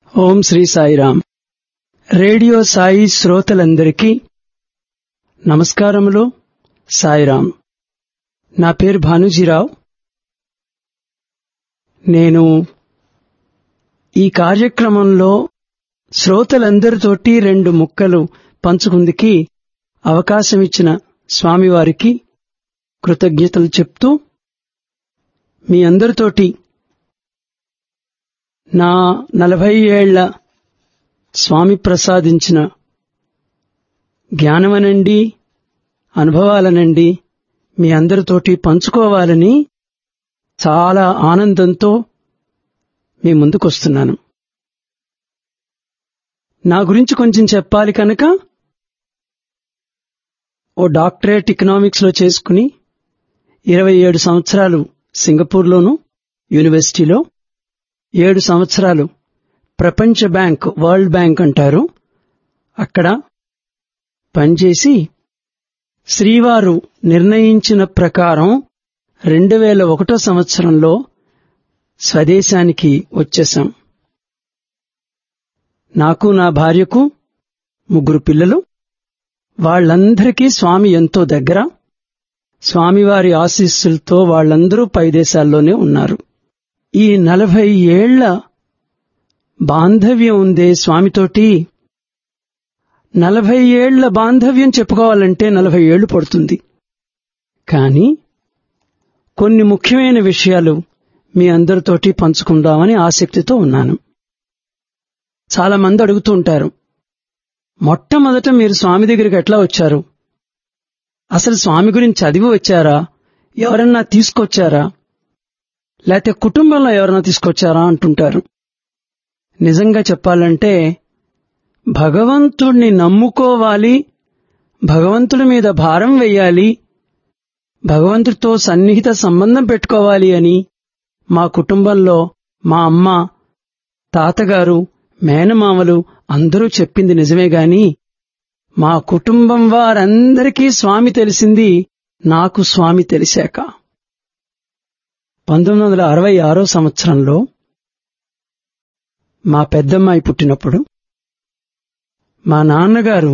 ఓం Shri Sairam radio Sai శ్రోతలందరికీ నమస్కారములు సాయిరాం నా పేరు భానుజీరావు నేను ఈ కార్యక్రమంలో శ్రోతలందరితోటి రెండు ముక్కలు పంచుకుందికి అవకాశం ఇచ్చిన స్వామివారికి కృతజ్ఞతలు చెప్తూ మీ అందరితోటి నా నలభై ఏళ్ల స్వామి ప్రసాదించిన జ్ఞానమనండి అనుభవాలనండి మీ అందరితోటి పంచుకోవాలని చాలా ఆనందంతో మీ ముందుకొస్తున్నాను నా గురించి కొంచెం చెప్పాలి కనుక ఓ డాక్టరేట్ ఎకనామిక్స్ లో చేసుకుని ఇరవై ఏడు సంవత్సరాలు సింగపూర్లోను యూనివర్సిటీలో ఏడు సంవత్సరాలు ప్రపంచ బ్యాంక్ వరల్డ్ బ్యాంక్ అంటారు అక్కడ పనిచేసి శ్రీవారు నిర్ణయించిన ప్రకారం రెండు వేల ఒకటో సంవత్సరంలో స్వదేశానికి వచ్చేశాం నాకు నా భార్యకు ముగ్గురు పిల్లలు వాళ్లందరికీ స్వామి ఎంతో దగ్గర స్వామివారి ఆశీస్సులతో వాళ్లందరూ పై దేశాల్లోనే ఉన్నారు ఈ నలభై ఏళ్ల బాంధవ్యం ఉందే స్వామితోటి నలభై ఏళ్ల బాంధవ్యం చెప్పుకోవాలంటే నలభై ఏళ్లు పడుతుంది కానీ కొన్ని ముఖ్యమైన విషయాలు మీ అందరితోటి పంచుకుందామని ఆసక్తితో ఉన్నాను చాలా మంది అడుగుతూ ఉంటారు మొట్టమొదట మీరు స్వామి దగ్గరికి ఎట్లా వచ్చారు అసలు స్వామి గురించి చదివి వచ్చారా ఎవరన్నా తీసుకొచ్చారా లేకపోతే కుటుంబంలో ఎవరైనా తీసుకొచ్చారా అంటుంటారు నిజంగా చెప్పాలంటే భగవంతుణ్ణి నమ్ముకోవాలి భగవంతుడి మీద భారం వెయ్యాలి భగవంతుడితో సన్నిహిత సంబంధం పెట్టుకోవాలి అని మా కుటుంబంలో మా అమ్మ తాతగారు మేనమామలు అందరూ చెప్పింది నిజమే గాని మా కుటుంబం వారందరికీ స్వామి తెలిసింది నాకు స్వామి తెలిసాక పంతొమ్మిది వందల అరవై ఆరో సంవత్సరంలో మా పెద్దమ్మాయి పుట్టినప్పుడు మా నాన్నగారు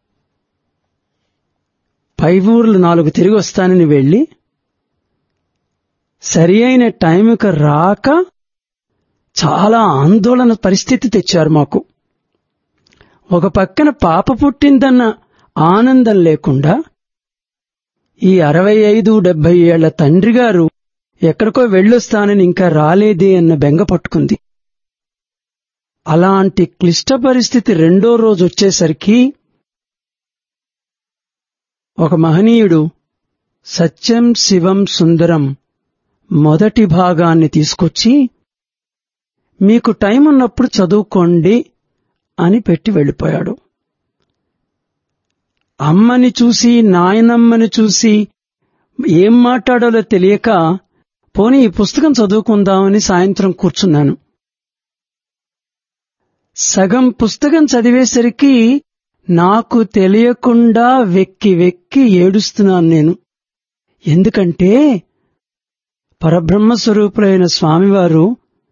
పై ఊర్లు నాలుగు తిరిగి వస్తానని వెళ్లి సరి అయిన టైంకి రాక చాలా ఆందోళన పరిస్థితి తెచ్చారు మాకు ఒక పక్కన పాప పుట్టిందన్న ఆనందం లేకుండా ఈ అరవై ఐదు డెబ్బై ఏళ్ల తండ్రి గారు ఎక్కడికో వెళ్ళొస్తానని ఇంకా రాలేదే అన్న బెంగ పట్టుకుంది అలాంటి క్లిష్ట పరిస్థితి రెండో రోజు వచ్చేసరికి ఒక మహనీయుడు సత్యం శివం సుందరం మొదటి భాగాన్ని తీసుకొచ్చి మీకు టైం ఉన్నప్పుడు చదువుకోండి అని పెట్టి వెళ్ళిపోయాడు అమ్మని చూసి నాయనమ్మని చూసి ఏం మాట్లాడాలో తెలియక పోనీ ఈ పుస్తకం చదువుకుందామని సాయంత్రం కూర్చున్నాను సగం పుస్తకం చదివేసరికి నాకు తెలియకుండా వెక్కి వెక్కి ఏడుస్తున్నాను నేను ఎందుకంటే పరబ్రహ్మ స్వరూపులైన స్వామివారు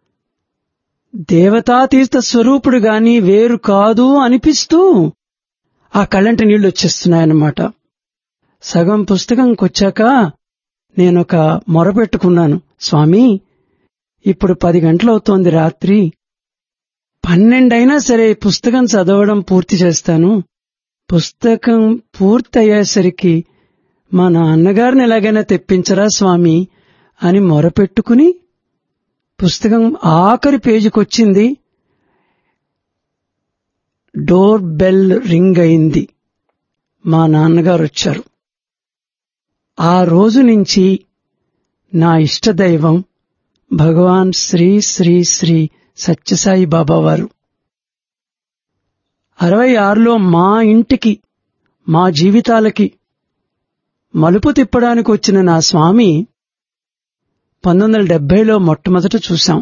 దేవతాతీర్థ స్వరూపుడు గాని వేరు కాదు అనిపిస్తూ ఆ కళ్ళంటి నీళ్లు వచ్చేస్తున్నాయన్నమాట సగం పుస్తకంకొచ్చాక నేనొక మొరపెట్టుకున్నాను స్వామి ఇప్పుడు పది గంటలవుతోంది రాత్రి పన్నెండైనా సరే పుస్తకం చదవడం పూర్తి చేస్తాను పుస్తకం పూర్తయ్యేసరికి మా నాన్నగారిని ఎలాగైనా తెప్పించరా స్వామి అని మొరపెట్టుకుని పుస్తకం ఆఖరి పేజీకొచ్చింది డోర్ బెల్ రింగ్ అయింది మా నాన్నగారు వచ్చారు ఆ రోజు నుంచి నా ఇష్టదైవం భగవాన్ శ్రీ శ్రీ శ్రీ సత్యసాయి బాబా వారు అరవై ఆరులో మా ఇంటికి మా జీవితాలకి మలుపు తిప్పడానికి వచ్చిన నా స్వామి పంతొమ్మిది వందల డెబ్బైలో మొట్టమొదట చూశాం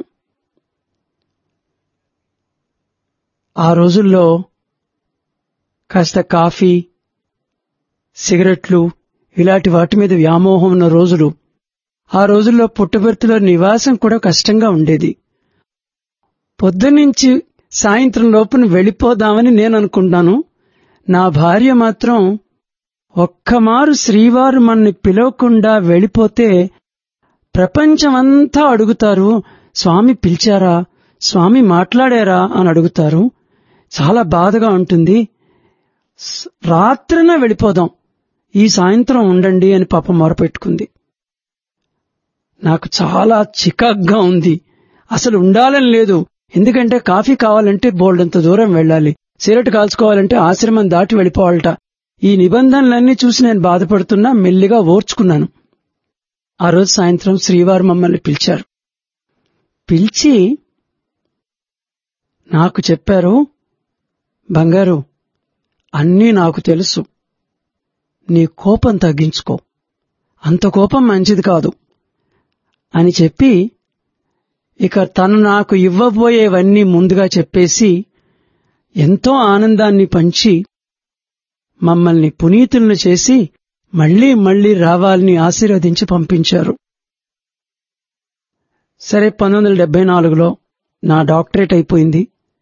ఆ రోజుల్లో కాస్త కాఫీ సిగరెట్లు ఇలాంటి వాటి మీద వ్యామోహం ఉన్న రోజులు ఆ రోజుల్లో పుట్టబర్తిలో నివాసం కూడా కష్టంగా ఉండేది పొద్దునుంచి సాయంత్రం లోపున వెళ్ళిపోదామని నేను అనుకుంటాను నా భార్య మాత్రం ఒక్కమారు శ్రీవారు మన్ని పిలవకుండా వెళ్ళిపోతే ప్రపంచమంతా అడుగుతారు స్వామి పిలిచారా స్వామి మాట్లాడారా అని అడుగుతారు చాలా బాధగా ఉంటుంది స్- రాత్రిన వెళ్ళిపోదాం ఈ సాయంత్రం ఉండండి అని పాప మొరపెట్టుకుంది నాకు చాలా చికాగ్గా ఉంది అసలు ఉండాలని లేదు ఎందుకంటే కాఫీ కావాలంటే బోల్డంత దూరం వెళ్ళాలి సిగరెట్ కాల్చుకోవాలంటే ఆశ్రమం దాటి వెళ్ళిపోవాలట ఈ నిబంధనలన్నీ చూసి నేను బాధపడుతున్నా మెల్లిగా ఓర్చుకున్నాను ఆ రోజు సాయంత్రం శ్రీవారు మమ్మల్ని పిలిచారు పిలిచి నాకు చెప్పారు బంగారు అన్నీ నాకు తెలుసు నీ కోపం తగ్గించుకో అంత కోపం మంచిది కాదు అని చెప్పి ఇక తను నాకు ఇవ్వబోయేవన్నీ ముందుగా చెప్పేసి ఎంతో ఆనందాన్ని పంచి మమ్మల్ని పునీతులను చేసి మళ్లీ మళ్లీ రావాలని ఆశీర్వదించి పంపించారు సరే పంతొమ్మిది వందల డెబ్బై నాలుగులో నా డాక్టరేట్ అయిపోయింది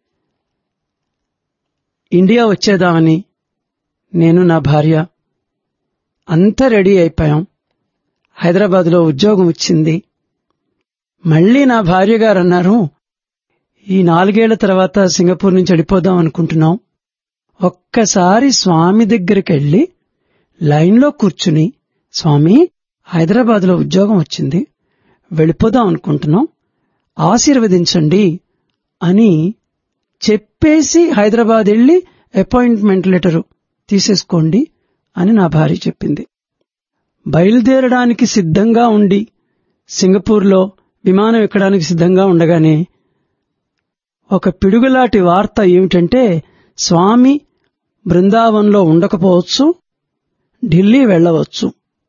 ఇండియా వచ్చేదామని నేను నా భార్య అంతా రెడీ అయిపోయాం హైదరాబాద్లో ఉద్యోగం వచ్చింది మళ్ళీ నా భార్య గారు అన్నారు ఈ నాలుగేళ్ల తర్వాత సింగపూర్ నుంచి వెళ్ళిపోదాం అనుకుంటున్నాం ఒక్కసారి స్వామి దగ్గరికి వెళ్ళి లైన్లో కూర్చుని స్వామి హైదరాబాద్లో ఉద్యోగం వచ్చింది వెళ్ళిపోదాం అనుకుంటున్నాం ఆశీర్వదించండి అని చెప్పేసి హైదరాబాద్ వెళ్ళి అపాయింట్మెంట్ లెటరు తీసేసుకోండి అని నా భార్య చెప్పింది బయలుదేరడానికి సిద్ధంగా ఉండి సింగపూర్లో విమానం ఎక్కడానికి సిద్ధంగా ఉండగానే ఒక పిడుగులాంటి వార్త ఏమిటంటే స్వామి బృందావనంలో ఉండకపోవచ్చు ఢిల్లీ వెళ్ళవచ్చు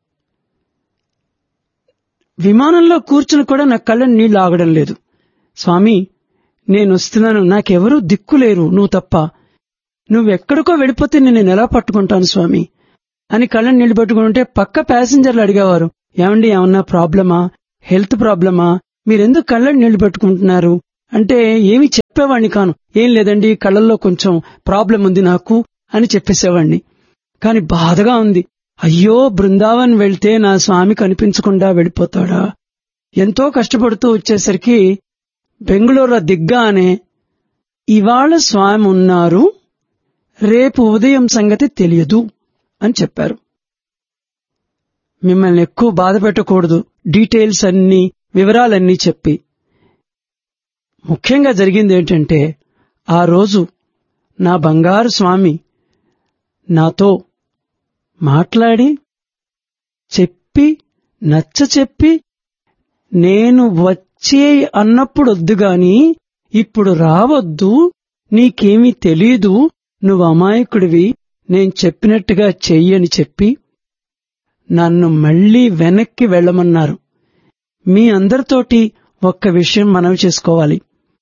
విమానంలో కూర్చుని కూడా నా కళ్ళని నీళ్లు ఆగడం లేదు స్వామి నేను వస్తున్నాను నాకెవరూ దిక్కులేరు నువ్వు తప్ప నువ్వెక్కడికో వెళ్ళిపోతే నేను ఎలా పట్టుకుంటాను స్వామి అని కళ్ళని నీళ్లు పట్టుకుంటే పక్క ప్యాసింజర్లు అడిగేవారు ఏమండి ఏమన్నా ప్రాబ్లమా హెల్త్ ప్రాబ్లమా మీరెందుకు కళ్ళని నీళ్లు పెట్టుకుంటున్నారు అంటే ఏమి చెప్పేవాణ్ణి కాను ఏం లేదండి కళ్ళల్లో కొంచెం ప్రాబ్లం ఉంది నాకు అని చెప్పేసేవాణ్ణి కాని బాధగా ఉంది అయ్యో బృందావన్ వెళ్తే నా స్వామి కనిపించకుండా వెళ్ళిపోతాడా ఎంతో కష్టపడుతూ వచ్చేసరికి బెంగళూరు దిగ్గానే ఇవాళ స్వామి ఉన్నారు రేపు ఉదయం సంగతి తెలియదు అని చెప్పారు మిమ్మల్ని ఎక్కువ బాధ పెట్టకూడదు డీటెయిల్స్ అన్ని వివరాలన్నీ చెప్పి ముఖ్యంగా జరిగింది ఏంటంటే ఆ రోజు నా బంగారు స్వామి నాతో మాట్లాడి చెప్పి నచ్చ చెప్పి నేను వచ్చే అన్నప్పుడు వద్దు గాని ఇప్పుడు రావద్దు నీకేమీ తెలీదు నువ్వు అమాయకుడివి నేను చెప్పినట్టుగా చెయ్యని చెప్పి నన్ను మళ్లీ వెనక్కి వెళ్ళమన్నారు మీ అందరితోటి ఒక్క విషయం మనవి చేసుకోవాలి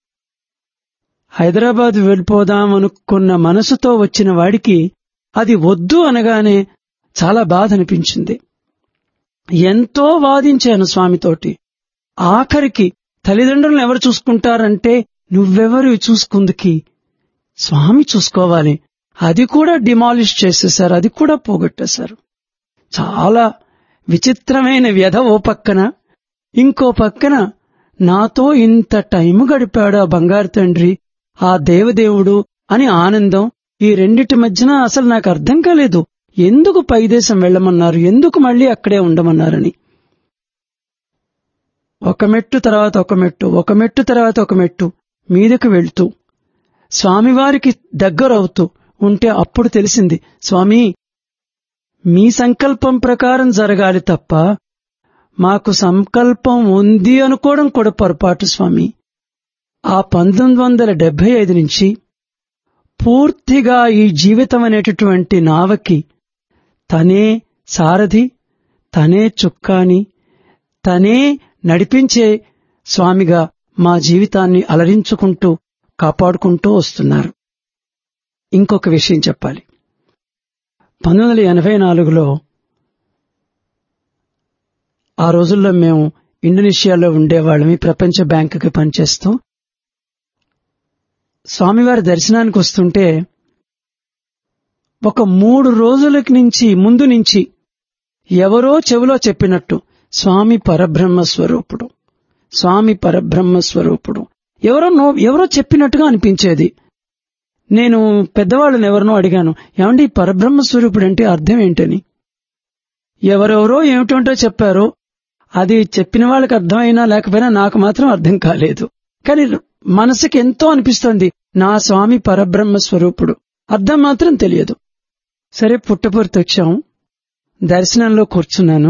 హైదరాబాద్ వెళ్ళిపోదామనుకున్న మనసుతో వచ్చిన వాడికి అది వద్దు అనగానే చాలా బాధ అనిపించింది ఎంతో వాదించాను స్వామితోటి ఆఖరికి తల్లిదండ్రులను ఎవరు చూసుకుంటారంటే నువ్వెవరు చూసుకుందుకి స్వామి చూసుకోవాలి అది కూడా డిమాలిష్ చేసేశారు అది కూడా పోగొట్టేశారు చాలా విచిత్రమైన వ్యధ ఓ పక్కన ఇంకో పక్కన నాతో ఇంత టైం గడిపాడు ఆ బంగారు తండ్రి ఆ దేవదేవుడు అని ఆనందం ఈ రెండిటి మధ్యన అసలు నాకు అర్థం కాలేదు ఎందుకు పైదేశం వెళ్ళమన్నారు ఎందుకు మళ్ళీ అక్కడే ఉండమన్నారని ఒక మెట్టు తర్వాత ఒక మెట్టు ఒక మెట్టు తర్వాత ఒక మెట్టు మీదకు వెళ్తూ స్వామివారికి దగ్గరవుతూ ఉంటే అప్పుడు తెలిసింది స్వామి మీ సంకల్పం ప్రకారం జరగాలి తప్ప మాకు సంకల్పం ఉంది అనుకోవడం కూడా పొరపాటు స్వామి ఆ పంతొమ్మిది వందల డెబ్బై ఐదు నుంచి పూర్తిగా ఈ జీవితం అనేటటువంటి నావకి తనే సారథి తనే చుక్కాని తనే నడిపించే స్వామిగా మా జీవితాన్ని అలరించుకుంటూ కాపాడుకుంటూ వస్తున్నారు ఇంకొక విషయం చెప్పాలి పంతొమ్మిది వందల ఎనభై నాలుగులో ఆ రోజుల్లో మేము ఇండోనేషియాలో ఉండేవాళ్ళమి ప్రపంచ బ్యాంకుకి పనిచేస్తూ స్వామివారి దర్శనానికి వస్తుంటే ఒక మూడు రోజులకి నుంచి ముందు నుంచి ఎవరో చెవిలో చెప్పినట్టు స్వామి పరబ్రహ్మ స్వరూపుడు స్వామి పరబ్రహ్మ స్వరూపుడు ఎవరో నో ఎవరో చెప్పినట్టుగా అనిపించేది నేను పెద్దవాళ్ళని ఎవరినో అడిగాను ఏమండి ఈ పరబ్రహ్మ స్వరూపుడు అంటే అర్థం ఏంటని ఎవరెవరో ఏమిటంటో చెప్పారో అది చెప్పిన వాళ్ళకి అర్థమైనా లేకపోయినా నాకు మాత్రం అర్థం కాలేదు కానీ మనసుకి ఎంతో అనిపిస్తోంది నా స్వామి పరబ్రహ్మ స్వరూపుడు అర్థం మాత్రం తెలియదు సరే పుట్టపూర్తి వచ్చాం దర్శనంలో కూర్చున్నాను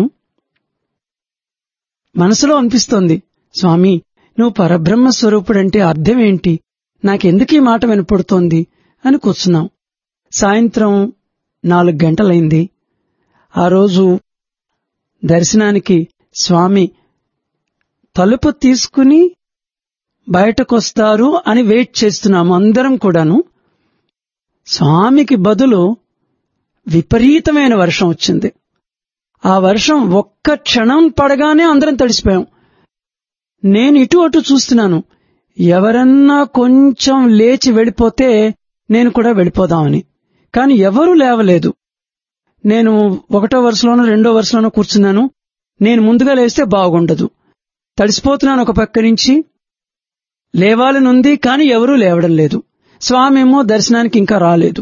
మనసులో అనిపిస్తోంది స్వామి నువ్వు పరబ్రహ్మ స్వరూపుడంటే అర్థం ఏంటి నాకెందుకు ఈ మాట వినపడుతోంది అని కూర్చున్నాం సాయంత్రం నాలుగు గంటలైంది ఆ రోజు దర్శనానికి స్వామి తలుపు తీసుకుని బయటకొస్తారు అని వెయిట్ చేస్తున్నాము అందరం కూడాను స్వామికి బదులు విపరీతమైన వర్షం వచ్చింది ఆ వర్షం ఒక్క క్షణం పడగానే అందరం తడిసిపోయాం నేను ఇటు అటు చూస్తున్నాను ఎవరన్నా కొంచెం లేచి వెళ్ళిపోతే నేను కూడా వెళ్ళిపోదామని కాని ఎవరూ లేవలేదు నేను ఒకటో వరుసలోనో రెండో వరుసలోనో కూర్చున్నాను నేను ముందుగా లేస్తే బాగుండదు తడిసిపోతున్నాను ఒక పక్క నుంచి లేవాలనుంది కాని ఎవరూ లేవడం లేదు స్వామి ఏమో దర్శనానికి ఇంకా రాలేదు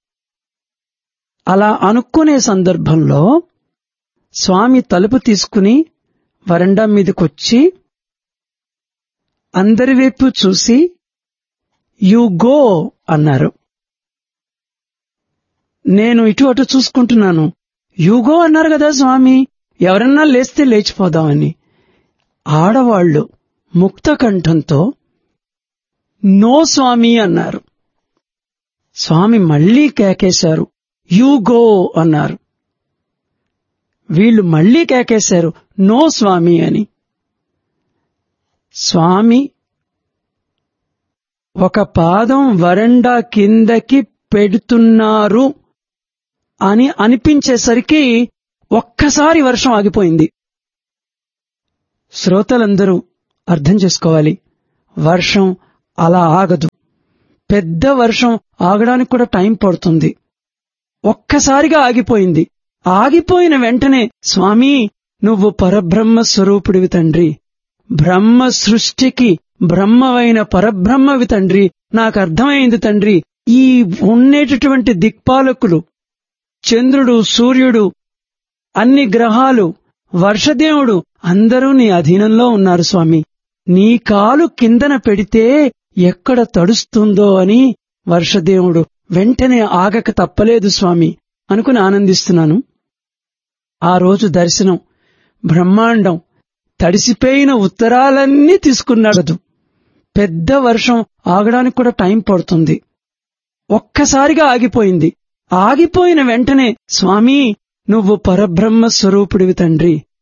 అలా అనుకునే సందర్భంలో స్వామి తలుపు తీసుకుని వరండా మీదకొచ్చి అందరి వైపు చూసి యు గో అన్నారు నేను ఇటు అటు చూసుకుంటున్నాను యుగో అన్నారు కదా స్వామి ఎవరన్నా లేస్తే లేచిపోదామని ఆడవాళ్లు ముక్త కంఠంతో నో స్వామి అన్నారు స్వామి మళ్లీ కేకేశారు యు గో అన్నారు వీళ్ళు మళ్లీ కేకేశారు నో స్వామి అని స్వామి ఒక పాదం వరండా కిందకి పెడుతున్నారు అని అనిపించేసరికి ఒక్కసారి వర్షం ఆగిపోయింది శ్రోతలందరూ అర్థం చేసుకోవాలి వర్షం అలా ఆగదు పెద్ద వర్షం ఆగడానికి కూడా టైం పడుతుంది ఒక్కసారిగా ఆగిపోయింది ఆగిపోయిన వెంటనే స్వామి నువ్వు పరబ్రహ్మ స్వరూపుడివి తండ్రి బ్రహ్మ సృష్టికి బ్రహ్మవైన పరబ్రహ్మవి తండ్రి నాకు అర్థమైంది తండ్రి ఈ ఉండేటటువంటి దిక్పాలకులు చంద్రుడు సూర్యుడు అన్ని గ్రహాలు వర్షదేవుడు అందరూ నీ అధీనంలో ఉన్నారు స్వామి నీ కాలు కిందన పెడితే ఎక్కడ తడుస్తుందో అని వర్షదేవుడు వెంటనే ఆగక తప్పలేదు స్వామి అనుకుని ఆనందిస్తున్నాను ఆ రోజు దర్శనం బ్రహ్మాండం తడిసిపోయిన ఉత్తరాలన్నీ తీసుకున్నాడు పెద్ద వర్షం ఆగడానికి కూడా టైం పడుతుంది ఒక్కసారిగా ఆగిపోయింది ఆగిపోయిన వెంటనే స్వామి నువ్వు పరబ్రహ్మ స్వరూపుడివి తండ్రి